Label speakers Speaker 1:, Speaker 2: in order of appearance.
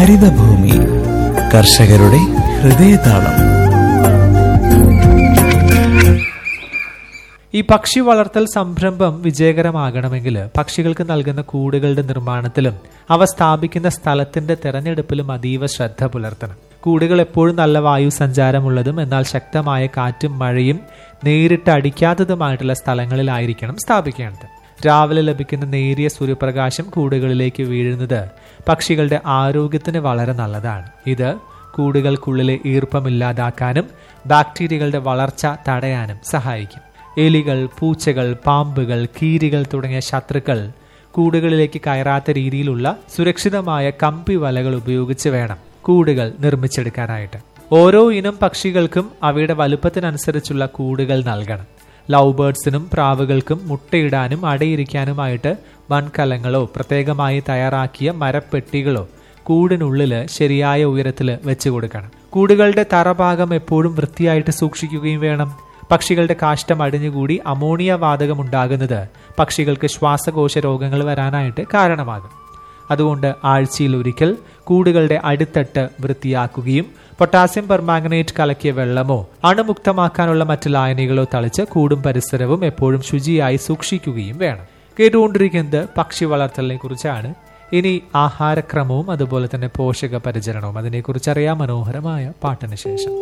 Speaker 1: ഹരിതഭൂമി കർഷകരുടെ ഹൃദയതാളം
Speaker 2: ഈ പക്ഷി വളർത്തൽ സംരംഭം വിജയകരമാകണമെങ്കിൽ പക്ഷികൾക്ക് നൽകുന്ന കൂടുകളുടെ നിർമ്മാണത്തിലും അവ സ്ഥാപിക്കുന്ന സ്ഥലത്തിന്റെ തെരഞ്ഞെടുപ്പിലും അതീവ ശ്രദ്ധ പുലർത്തണം കൂടുകൾ എപ്പോഴും നല്ല വായു സഞ്ചാരമുള്ളതും എന്നാൽ ശക്തമായ കാറ്റും മഴയും നേരിട്ട് അടിക്കാത്തതുമായിട്ടുള്ള സ്ഥലങ്ങളിലായിരിക്കണം സ്ഥാപിക്കേണ്ടത് രാവിലെ ലഭിക്കുന്ന നേരിയ സൂര്യപ്രകാശം കൂടുകളിലേക്ക് വീഴുന്നത് പക്ഷികളുടെ ആരോഗ്യത്തിന് വളരെ നല്ലതാണ് ഇത് കൂടുകൾക്കുള്ളിലെ ഈർപ്പമില്ലാതാക്കാനും ബാക്ടീരിയകളുടെ വളർച്ച തടയാനും സഹായിക്കും എലികൾ പൂച്ചകൾ പാമ്പുകൾ കീരികൾ തുടങ്ങിയ ശത്രുക്കൾ കൂടുകളിലേക്ക് കയറാത്ത രീതിയിലുള്ള സുരക്ഷിതമായ കമ്പി വലകൾ ഉപയോഗിച്ച് വേണം കൂടുകൾ നിർമ്മിച്ചെടുക്കാനായിട്ട് ഓരോ ഇനം പക്ഷികൾക്കും അവയുടെ വലുപ്പത്തിനനുസരിച്ചുള്ള കൂടുകൾ നൽകണം ലവ് ബേർഡ്സിനും പ്രാവുകൾക്കും മുട്ടയിടാനും അടയിരിക്കാനുമായിട്ട് മൺകലങ്ങളോ പ്രത്യേകമായി തയ്യാറാക്കിയ മരപ്പെട്ടികളോ കൂടിനുള്ളിൽ ശരിയായ ഉയരത്തിൽ വെച്ച് കൊടുക്കണം കൂടുകളുടെ തറഭാഗം എപ്പോഴും വൃത്തിയായിട്ട് സൂക്ഷിക്കുകയും വേണം പക്ഷികളുടെ കാഷ്ടം അടിഞ്ഞുകൂടി അമോണിയ വാതകം ഉണ്ടാകുന്നത് പക്ഷികൾക്ക് ശ്വാസകോശ രോഗങ്ങൾ വരാനായിട്ട് കാരണമാകും അതുകൊണ്ട് ആഴ്ചയിൽ ഒരിക്കൽ കൂടുകളുടെ അടിത്തട്ട് വൃത്തിയാക്കുകയും പൊട്ടാസ്യം പെർമാംഗനേറ്റ് കലക്കിയ വെള്ളമോ അണുമുക്തമാക്കാനുള്ള മറ്റ് ലായനികളോ തളിച്ച് കൂടും പരിസരവും എപ്പോഴും ശുചിയായി സൂക്ഷിക്കുകയും വേണം കേട്ടുകൊണ്ടിരിക്കുന്നത് പക്ഷി വളർത്തലിനെ കുറിച്ചാണ് ഇനി ആഹാരക്രമവും അതുപോലെ തന്നെ പോഷക പരിചരണവും അതിനെക്കുറിച്ച് അറിയാം മനോഹരമായ പാട്ടിന് ശേഷം